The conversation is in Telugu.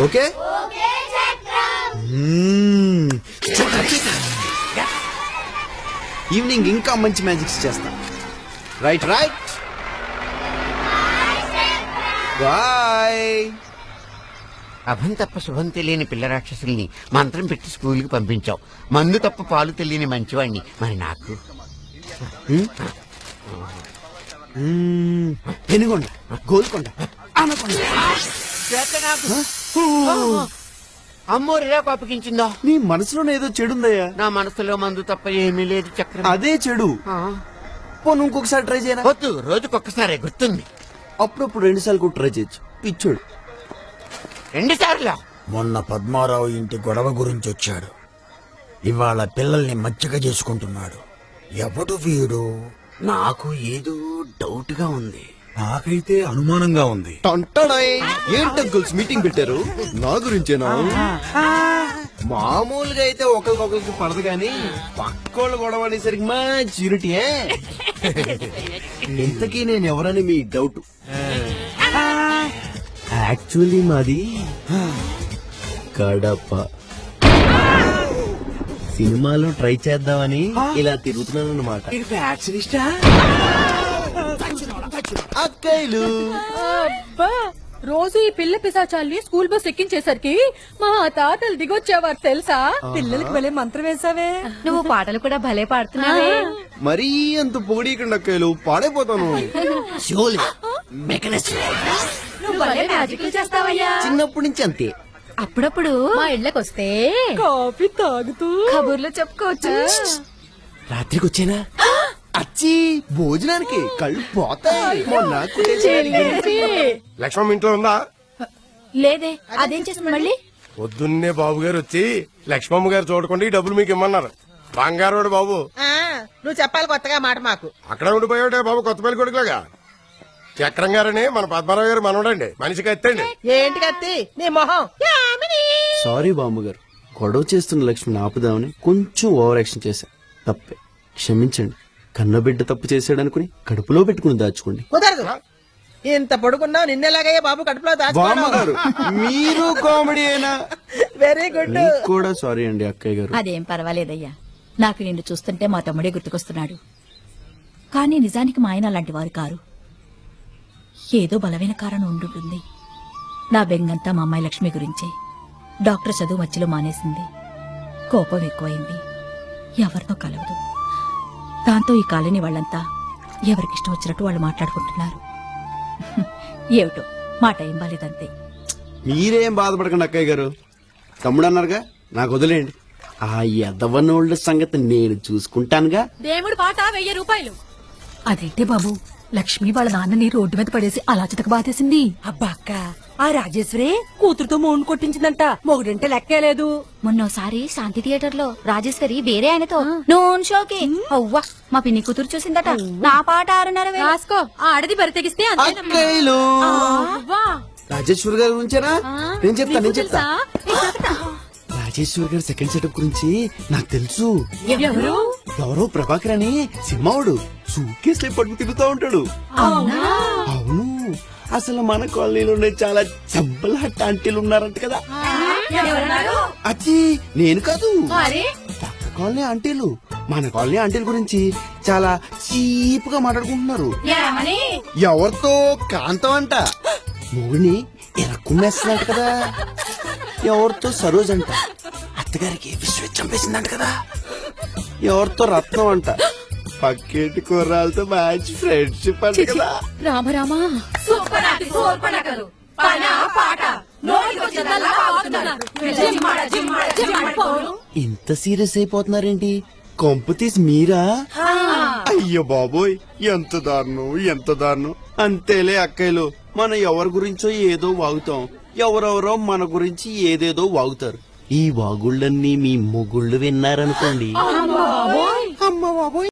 ఓకే మ్మ్. ఈవినింగ్ ఇంకా మంచి మ్యాజిక్స్ చేస్తా రైట్ రైట్ బాయ్ అభం తప్ప శుభం తెలియని పిల్ల రాక్షసుల్ని మంత్రం పెట్టి స్కూల్కి పంపించావు మందు తప్ప పాలు తెలియని మంచివాణ్ణి మరి నాకు పెనుగొండ గోల్కొండ అనకొండ అమ్మోరిలా కోపగించిందో నీ మనసులోనే ఏదో చెడుందయ్యా నా మనసులో మందు తప్ప ఏమీ లేదు చక్రం అదే చెడు ఆ. పోను ఇంకొకసారి ట్రై చేయరా వద్దు రోజుకొక్కసారి గుర్తుంది అప్పుడప్పుడు రెండు సార్లు కూడా ట్రై చేయొచ్చు పిచ్చోడు రెండు సార్లు మొన్న పద్మారావు ఇంటి గొడవ గురించి వచ్చాడు ఇవాళ పిల్లల్ని మచ్చిక చేసుకుంటున్నాడు ఎవడు వీడు నాకు ఏదో డౌట్ గా ఉంది నాకైతే అనుమానంగా ఉంది ఏంటి అంకుల్స్ మీటింగ్ పెట్టారు నా గురించేనా మామూలుగా అయితే ఒకరికొకరికి పడదు కానీ పక్కోళ్ళు గొడవ అనేసరికి మంచి యూనిటీయే ఇంతకీ నేను ఎవరని మీ డౌట్ యాక్చువల్లీ మాది కడప సినిమాలో ట్రై చేద్దామని ఇలా తిరుగుతున్నాను అనమాట అక్కయ్యలు అబ్బా రోజు ఈ పిల్ల పిశాచాల్ని స్కూల్ బస్ ఎక్కించేసరికి మా తాతలు దిగొచ్చేవారు తెలుసా పిల్లలకి భలే మంత్రం వేసావే నువ్వు పాటలు కూడా భలే పాడుతున్నావే మరీ అంత పొగిడీకండి అక్కయ్యలు పాడైపోతాను నువ్వు భలే మ్యాజిక్లు చేస్తావయ్యా చిన్నప్పటి నుంచి అంతే అప్పుడప్పుడు మా ఇళ్ళకొస్తే కాఫీ తాగుతూ కబుర్లు చెప్పుకోవచ్చు రాత్రికి వచ్చేనా అచ్చి భోజనానికి కళ్ళు పోతాయి మొన్న కుట్టేసి- లక్ష్మమ్మ ఇంట్లో ఉందా లేదే అదేం చేసింది మళ్ళీ పొద్దున్నే బాబు గారు వచ్చి లక్ష్మమ్మ గారు చూడకుండా ఈ డబ్బులు మీకు ఇమ్మన్నారు బంగారోడు బాబు ఆ, నువ్వు చెప్పాలి కొత్తగా మాట మాకు అక్కడ ఉండిపోయాడే బాబు కొత్త పెళ్లి కొడుకులాగా చక్రం గారని మన పద్మరావు గారు మనవడండి మనిషికి ఎత్తండి ఏంటి కత్తి నీ మొహం యామిని. సారీ బామ్మగారు గొడవ చేస్తున్న లక్ష్మిని ఆపుదామని కొంచెం ఓవర్ యాక్షన్ చేశా తప్పే క్షమించండి కన్నబిడ్డ తప్పు చేశాడు అనుకుని కడుపులో పెట్టుకుని దాచుకోండి కుదరదు ఇంత పొడుగున్నావు నిన్నెలాగయ్యా బాబు కడుపులో బామ్మగారు దాచుకోవడం మీరు కామెడీ అయినా వెరీ గుడ్ మీకు కూడా సారీ అండి అక్కయ్య గారు అదేం పర్వాలేదయ్యా నాకు నిన్ను చూస్తుంటే మా తమ్ముడే గుర్తుకొస్తున్నాడు కానీ నిజానికి మా ఆయన అలాంటి వారు కారు ఏదో బలమైన కారణం ఉండుంటుంది నా బెంగంతా మా అమ్మాయి లక్ష్మి గురించే డాక్టర్ చదువు మధ్యలో మానేసింది కోపం ఎక్కువైంది ఎవరితో కలవదు దాంతో ఈ కాలనీ వాళ్ళంతా ఎవరికిష్టం వచ్చినట్టు వాళ్ళు మాట్లాడుకుంటున్నారు ఏమిటో మాట ఏం బాలేదంతే మీరేం బాధపడకండి అక్కయ్య గారు తమ్ముడు అన్నారుగా నాకు వదిలేయండి ఆ ఎదవనోళ్ళ సంగతి నేను చూసుకుంటానుగా దేవుడు పాట వెయ్యి రూపాయలు అదేంటే బాబు లక్ష్మి వాళ్ళ నాన్నని రోడ్డు మీద పడేసి అలా చితక బాధేసింది అబ్బా అక్క ఆ రాజేశ్వరే కూతురుతో మోన్ కొట్టించిందంట మొగుడంటే లెక్కే లేదు మొన్నోసారి శాంతి థియేటర్ లో రాజేశ్వరి వేరే ఆయనతో నూన్ షోకి అవ్వా మా పిన్ని కూతురు చూసిందట నా పాట ఆరున్నర వేలు. రాసుకో ఆ ఆడది బరి తెగిస్తే అంతేనమ్మా. అక్కయ్యలు అవ్వా. రాజేశ్వర్ గారి గురించేనా ఆ, నేను చెప్తా నీకు నేను చెప్తా తెలుసా? నీకు చెప్తా. రాజేశ్వర్ గారి సెకండ్ సెటప్ గురించి నాకు తెలుసు ఎవరు ఎవరో ప్రభాకర్ అని సినిమావుడు సూకేస్ పట్టుకు తిరుగుతూ ఉంటాడు అవును అసలు మన కాలనీలోనే చాలా చెంపలాట ఆంటీలు ఉన్నారంట కదా ఎవరన్నారు అచ్చి నేను కాదు మరి పక్క కాలనీ ఆంటీలు మన కాలనీ ఆంటీల గురించి చాలా చీప్ గా మాట్లాడుకుంటున్నారు ఏమని ఎవరితో కాంతం అంట మొగుడిని ఎరక్కుమ్మేస్తుందంట కదా ఎవరితో సరోజ్ అంట అత్తగారికి విశ్వ చంపేసిందంట కదా ఎవరితో రత్నం అంట పక్కేటి కుర్రాలతో మంచి ఫ్రెండ్షిప్ అంట కదా రామరామా సూపర్ ఆటి సూపర్ నకలు పన పాట నోటికొచ్చిందల్లా వాగుతున్నారు జిమ్మాడ జిమ్మాడ జిమ్మాడ పోను ఇంత సీరియస్ అయిపోతున్నారేంటి కొంపు తీసి మీరా అయ్యో బాబోయ్ ఎంత దారుణం ఎంత దారుణం అంతేలే అక్కయ్యలు మనం ఎవరి గురించో ఏదో వాగుతాం ఎవరెవరో మన గురించి ఏదేదో వాగుతారు ఈ వాగుళ్ళన్నీ మీ మొగుళ్ళు విన్నారనుకోండి అమ్మ బాబోయ్